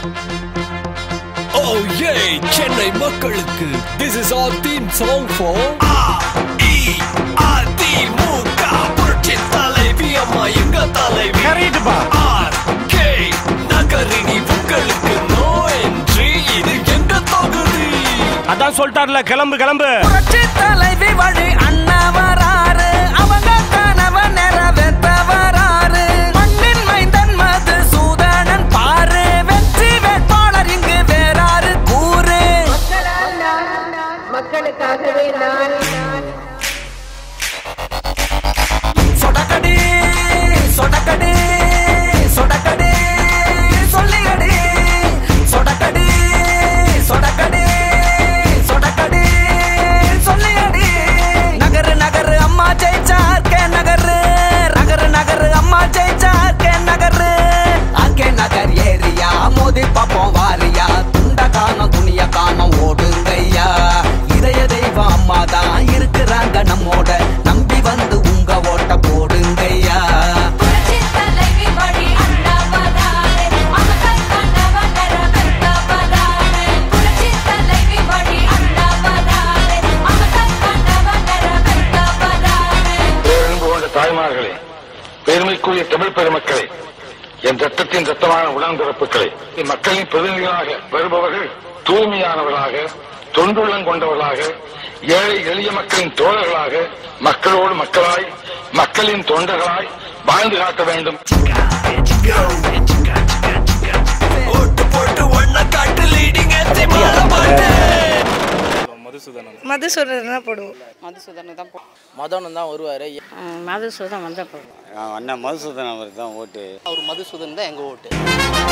Oh yeah, Chennai மக்களுக்கு this is our theme song for AIADMK புரட்சி தலைவி அம்மா எங்க தலைவி கரெக்டுப்பா ஆர் கே நகரினி உங்களுக்கு நோ என்ட்ரி இது எங்க தொகுதி அதான் சொல்லிட்டார்ல கிளம்பு கிளம்பு புரட்சி தலைவி வழி அண்ணா வராரு அவங்க கனவை நிறைவேற்ற வராரு மண்ணின் மைந்தன் மது சூதனன் பாரு வெற்றி வேட்பாளர் இங்கு வேறாரு கூறு மக்களால் நான் மக்களுக்காகவே நான் சொடக்கடி சொடக்கடி சொடக்கடி சொல்லியடி சொடக்கடி சொடக்கடி சொடக்கடி சொல்லியடி நகரு நகரு அம்மா ஜெயிச்சார் கே நகரு நகரு நகரு அம்மா ஜெயிச்சார் கே நகரு அங்கே நகர் ஏரியா மோதி பாப்போம் வாரியா துண்ட காணோம் துணிய காணோம் ஓடுங்கய்யா இதய தெய்வம் அம்மா தான் இருக்கிறாங்க நம்மோட நம்பி வந்து உங்க ஓட்ட போடுங்கய்யா புரட்சி தலைவி வழி அண்ணா வராரு மக்கள் கனவை நிறைவேற்ற வராரு புரட்சி தலைவி வழி அண்ணா வராரு மக்கள் கனவை நிறைவேற்ற வராரு பேரன்பு கொண்ட தாய்மார்களே பெருமைக்குரிய தமிழ் பெருமக்களே என் ரத்தத்தின் ரத்தமான உடன்பிறப்புகளே மக்களின் பிரதிநிதிகளாக வருபவர்கள் தூய்மையானவர்களாக தொண்டுள்ளம் கொண்டவர்களாக ஏழை எளிய மக்களின் தோழர்களாக மக்களோடு மக்களாய் மக்களின் தொண்டர்களாய் வாழ்ந்து காட்ட வேண்டும் ஓட்டு போட்டு ஒன்ன காட்டு லீடிங் எத்தி மாற மாட்டேன் மதுசூதன் போடுவோம் மதுசூதனுக்கு தான் போ மதனம் தான் வருவார் மதுசூதன் வந்தால் போடுவோம் அண்ணன் மதுசூதன் அவருக்கு தான் ஓட்டு அவர் மதுசூதன் தான் எங்கள் ஓட்டு